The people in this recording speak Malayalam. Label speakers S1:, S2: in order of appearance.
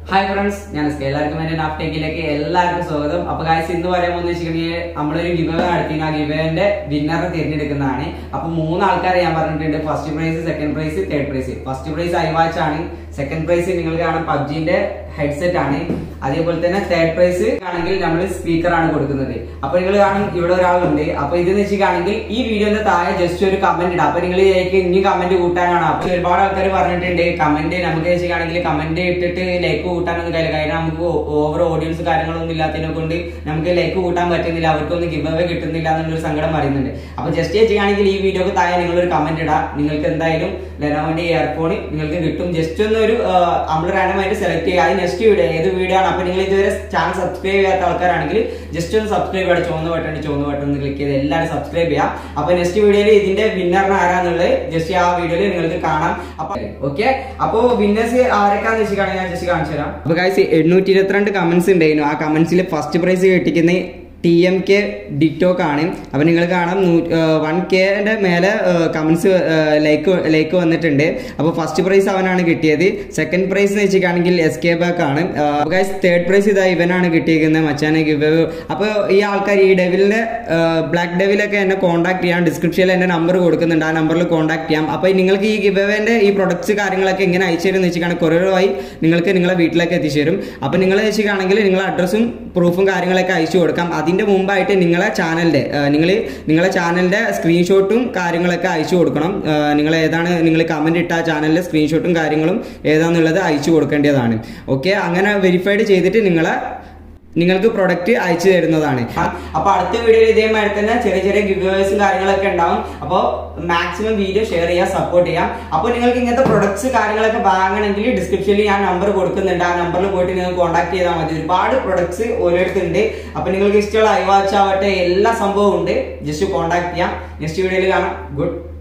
S1: ഹായ് ഫ്രണ്ട്സ് ഞാൻ എസ് കെ എല്ലാവർക്കും എന്റെ നാപ്ടേക്കിലേക്ക് എല്ലാവർക്കും സ്വാഗതം അപ്പൊ കാഴ്ച ഇന്ന് പറയാൻ പോകുന്ന വെച്ചിട്ടുണ്ടെങ്കിൽ നമ്മളൊരു ഗിവ നടത്തി ആ ഗിവന്റെ വിന്നറെ തിരഞ്ഞെടുക്കുന്നതാണ് അപ്പൊ മൂന്ന് ആൾക്കാരെ ഞാൻ പറഞ്ഞിട്ടുണ്ട് first prize second prize third prize first prize iWatch ആണ് സെക്കൻഡ് പ്രൈസ് നിങ്ങൾ കാണാൻ പബ്ജിന്റെ ഹെഡ്സെറ്റ് ആണ് അതേപോലെ തന്നെ തേർഡ് പ്രൈസ് ആണെങ്കിൽ നമ്മൾ സ്പീക്കർ ആണ് കൊടുക്കുന്നത് അപ്പൊ നിങ്ങൾ കാണും ഇവിടെ ഒരാളുണ്ട് അപ്പൊ ഇതെന്ന് വെച്ചിട്ടാണെങ്കിൽ ഈ വീഡിയോന്റെ താഴെ ജസ്റ്റ് ഒരു കമന്റ് ഇടാം അപ്പൊ നിങ്ങൾ ഇനി കമന്റ് കൂട്ടാനാണ് അപ്പൊ ഒരുപാട് ആൾക്കാർ പറഞ്ഞിട്ടുണ്ട് കമന്റ് നമുക്ക് വെച്ചിട്ടാണെങ്കിൽ കമന്റ് ഇട്ടിട്ട് ലൈക്ക് കൂട്ടാനൊന്നും കഴിയില്ല കാരണം നമുക്ക് ഓവർ ഓഡിയൻസ് കാര്യങ്ങളൊന്നും ഇല്ലാത്തതിനെ കൊണ്ട് നമുക്ക് ലൈക്ക് കൂട്ടാൻ പറ്റുന്നില്ല അവർക്കൊന്നും ഗിവ് അവേ കിട്ടുന്നില്ല എന്നുള്ളൊരു സങ്കടം പറയുന്നുണ്ട് അപ്പൊ ജസ്റ്റ് ചെയ്യുകയാണെങ്കിൽ ഈ വീഡിയോക്ക് താഴെ നിങ്ങൾ ഒരു കമന്റ് ഇടാം നിങ്ങൾക്ക് എന്തായാലും ലെനോവിന്റെ ഇയർഫോൺ നിങ്ങൾക്ക് കിട്ടും ജസ്റ്റ് ഒന്ന് ഒരു നമ്മൾ റാൻഡമായിട്ട് സെലക്ട് ചെയ്യുക അത് നെക്സ്റ്റ് വീഡിയോ ഏത് വീഡിയോ ആണ് അപ്പൊ നിങ്ങൾ ഇതുവരെ ചാനൽ സബ്സ്ക്രൈബ് ചെയ്യാത്ത ആൾക്കാരാണെങ്കിൽ ജസ്റ്റ് ഒന്ന് സബ്സ്ക്രൈബ് ചെയ്യാം ചുവന്ന ബട്ടൺ ചുവന്ന ബട്ടൺ ഒന്ന് ക്ലിക്ക് ചെയ്ത് എല്ലാവരും സബ്സ്ക്രൈബ് ചെയ്യാം അപ്പൊ നെക്സ്റ്റ് വീഡിയോയിൽ ഇതിന്റെ വിന്നറിന് ആരാന്നുള്ളത് ജസ്റ്റ് ആ വീഡിയോയിൽ നിങ്ങൾക്ക് കാണാം അപ്പൊ ഓക്കെ അപ്പൊ വിന്നേഴ്സ് ആരൊക്കെയാന്ന് വെച്ചിട്ടാണ് ഞാൻ ജസ്റ്റ് കാണിച്ചു തരാം അപ്പൊ കാഴ്ച എണ്ണൂറ്റി ഇരുപത്തിരണ്ട് കമന്റ്സ് ഉണ്ടായിരുന്നു ആ കമന്റ്സിൽ ഫസ്റ്റ് പ്രൈസ് കിട്ടിക്കുന്ന ടി എം കെ ഡിറ്റോക്ക് ആണ് അപ്പൊ നിങ്ങൾ കാണാം വൺ കെന്റെ മേലെ കമന്റ്സ് ലൈക്ക് ലൈക്ക് വന്നിട്ടുണ്ട് അപ്പോൾ ഫസ്റ്റ് പ്രൈസ് അവനാണ് കിട്ടിയത് സെക്കൻഡ് പ്രൈസ് എന്ന് വെച്ചിട്ടാണെങ്കിൽ എസ് കെ ബാക്ക് ആണ് തേർഡ് പ്രൈസ് ഇതാ ഇവനാണ് കിട്ടിയിരിക്കുന്നത് മച്ചാനെ ഗിവ് അപ്പോൾ ഈ ആൾക്കാർ ഈ ഡെവിലിന്റെ ബ്ലാക്ക് ഡെവിലൊക്കെ എന്നെ കോൺടാക്ട് ചെയ്യാം ഡിസ്ക്രിപ്ഷനിൽ എന്റെ നമ്പർ കൊടുക്കുന്നുണ്ട് ആ നമ്പറിൽ കോൺടാക്ട് ചെയ്യാം അപ്പോൾ നിങ്ങൾക്ക് ഈ ഗിവേന്റെ ഈ പ്രൊഡക്ട്സ് കാര്യങ്ങളൊക്കെ എങ്ങനെ അയച്ചു തരും എന്ന് വെച്ചിട്ടാണ് കൊറിയറുമായി നിങ്ങൾക്ക് നിങ്ങളെ വീട്ടിലേക്ക് എത്തിച്ചു തരും അപ്പോൾ നിങ്ങൾ വെച്ചിട്ടാണെങ്കിൽ നിങ്ങളെ അഡ്രസ്സും പ്രൂഫും കാര്യങ്ങളൊക്കെ അയച്ചു കൊടുക്കാം അതിന്റെ മുമ്പായിട്ട് നിങ്ങളെ ചാനലിന്റെ നിങ്ങൾ നിങ്ങളെ ചാനലിന്റെ സ്ക്രീൻഷോട്ടും കാര്യങ്ങളൊക്കെ അയച്ചു കൊടുക്കണം നിങ്ങൾ ഏതാണ് നിങ്ങൾ കമന്റ് ഇട്ട ചാനലിലെ സ്ക്രീൻഷോട്ടും കാര്യങ്ങളും ഏതാന്നുള്ളത് അയച്ചു കൊടുക്കേണ്ടതാണ് ഓക്കെ അങ്ങനെ വെരിഫൈഡ് ചെയ്തിട്ട് നിങ്ങളെ നിങ്ങൾക്ക് പ്രൊഡക്റ്റ് അയച്ചു തരുന്നതാണ് അപ്പൊ അടുത്ത വീഡിയോയിൽ ഇതേമാതിരി തന്നെ ചെറിയ ചെറിയ ഗിവേഴ്സും കാര്യങ്ങളൊക്കെ ഉണ്ടാവും അപ്പോൾ മാക്സിമം വീഡിയോ ഷെയർ ചെയ്യാൻ സപ്പോർട്ട് ചെയ്യാം അപ്പോൾ നിങ്ങൾക്ക് ഇങ്ങനത്തെ പ്രൊഡക്ട്സ് കാര്യങ്ങളൊക്കെ വാങ്ങണമെങ്കിൽ ഡിസ്ക്രിപ്ഷനിൽ ഞാൻ നമ്പർ കൊടുക്കുന്നുണ്ട് ആ നമ്പറിൽ പോയിട്ട് നിങ്ങൾ കോൺടാക്ട് ചെയ്താൽ മതി ഒരുപാട് പ്രൊഡക്ട്സ് ഓരോരുത്തുണ്ട് അപ്പൊ നിങ്ങൾക്ക് ഇഷ്ടമുള്ള ഐവാച്ച് ആവട്ടെ എല്ലാ സംഭവവും ഉണ്ട് ജസ്റ്റ് കോൺടാക്ട് ചെയ്യാം നെക്സ്റ്റ് വീഡിയോയിൽ കാണാം ഗുഡ്